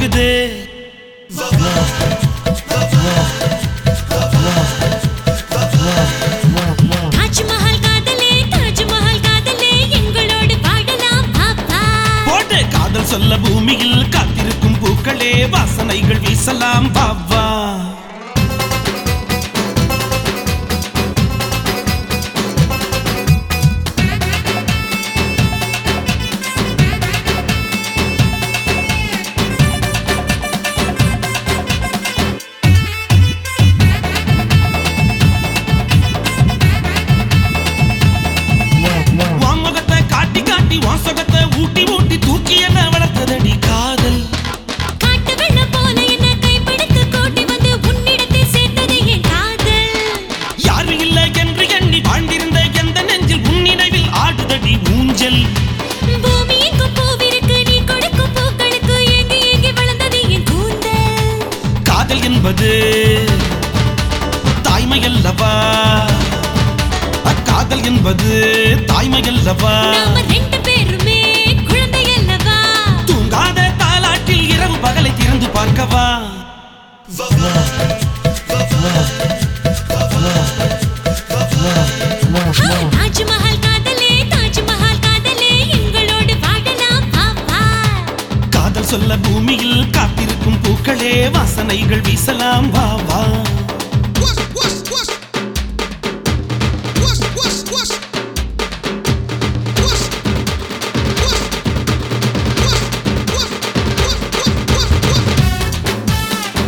போகுது தாஜ்மஹால் காதலே தாஜ்மஹால் காதலே எங்களோடு வாழலாம் பாப்பா போட்டு காதல் சொல்ல பூமியில் காத்திருக்கும் பூக்களே வாசனைகள் வீசலாம் பாவா உன் முகத்தை காட்டி காட்டி உன் சுகத்தை ஊட்டி ஊட்டி தூக்கி என்ன வளர்த்ததடி காதல் காட்டு வெள்ளம் போல என்ன கைப்பிடித்து கூட்டி வந்து உன்னிடத்தில் சேர்த்தது என் காதல் யாரும் இல்லை என்று எண்ணி வாழ்ந்திருந்த எந்த நெஞ்சில் உன் நினைவில் ஆடுதடி ஊஞ்சல் பூமி எங்கும் பூவிருக்கு நீ கொடுக்கும் பூக்களுக்கு ஏங்கி ஏங்கி வளர்ந்தது என் கூந்தல் காதல் என்பது தாய்மையல்லவா அக்காதல் என்பது தாய்மையல்லவா நாம ரெண்டு பேருமே குழந்தை அல்லவா தூங்காத தாலாட்டில் இரவு பகலை திறந்து பார்க்கவா தாஜ்மஹால் காதலே தாஜ்மஹால் காதலே எங்களோடு வாழலாம் பாப்பா காதல் சொல்ல பூமியில் காத்திருக்கும் பூக்களே வாசனைகள் வீசலாம் வா வா Wush, wush, wush. Wush, wush, wush. Wush. Wush. Wush, wush, wush, wush, wush, wush.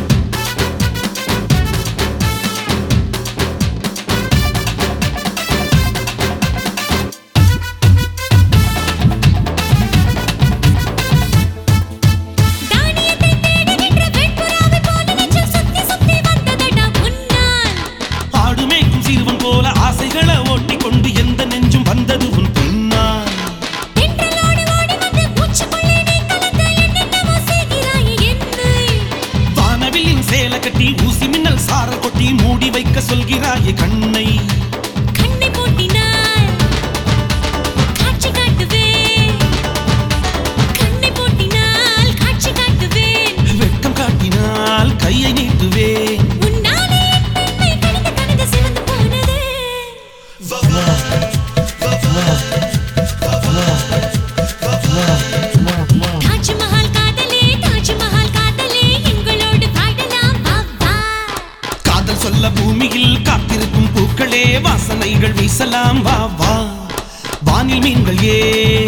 தானியத்தை தேடுகின்ற வெண்புறாவை போல நெஞ்சம் சுத்தி சுத்தி வந்ததடா முன்னால் ஆடு மேய்க்கும் சிறுவன் போல ஆசைகளை ஓட்டிக் கொண்டு எந்த நெஞ்சும் வந்தது உன் பின்னால் தென்றலோடி ஓடி வந்து மூச்சுக்குள்ளே நீ கலந்து என்னென்னவோ செய்கிறாயே என்னை வானவில்லின் சேல கட்டி ஊசி மின்னல் சாரல் கொட்டி மூடி வைக்க சொல்கிறாயே கண்ணை கண்ணை பூட்டினால் காட்சி காட்டுவேன் கண்ணை பூட்டினால் காட்சி காட்டுவேன் வெட்கம் காட்டினால் கையை நீட்டுவேன் உன்னாலே என் பெண்மை கணிந்து கணிந்து சிவந்து போனது தாஜ்மஹால் காதலே தாஜ்மஹால் காதலே எங்களோடு வாழலாம் பாப்பா காதல் சொல்ல பூமியில் காத்திருக்கும் பூக்களே வாசனைகள் வீசலாம் வா வா வானில் மீன்கள் ஏ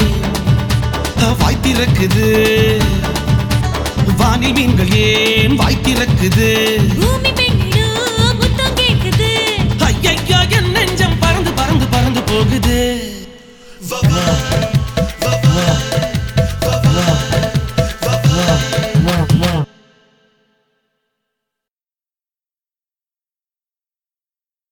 வாய் திறக்குது வானில் மீன்கள் ஏன் வாய் திறக்குது பூமி பெண்ணிடும் முத்தம் கேக்குது ஐயையோ என் நெஞ்சம் பறந்து பறந்து பறந்து போகுது